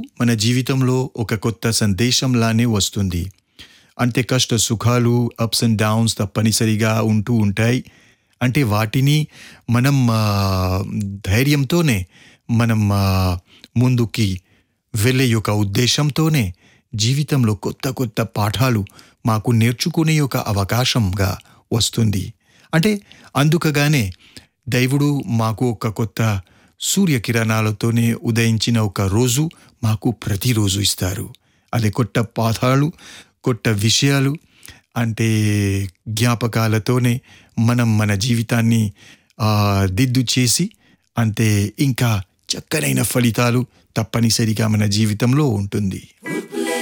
మన జీవితంలో ఒక కొత్త సందేశంలానే వస్తుంది అంటే కష్ట సుఖాలు అప్స్ అండ్ డౌన్స్ తప్పనిసరిగా ఉంటూ ఉంటాయి అంటే వాటిని మనం ఆ, ధైర్యంతోనే మనం ఆ, ముందుకి వెళ్ళే యొక్క ఉద్దేశంతోనే జీవితంలో కొత్త కొత్త పాఠాలు మాకు నేర్చుకునే ఒక అవకాశంగా వస్తుంది అంటే అందుకగానే దైవుడు మాకు ఒక కొత్త సూర్యకిరణాలతోనే ఉదయించిన ఒక రోజు మాకు ప్రతిరోజు ఇస్తారు అదే కొత్త పాఠాలు కొత్త విషయాలు అంటే జ్ఞాపకాలతోనే మనం మన జీవితాన్ని ఆ, దిద్దు చేసి అంటే ఇంకా చక్కనైన ఫలితాలు తప్పనిసరిగా మన జీవితంలో ఉంటుంది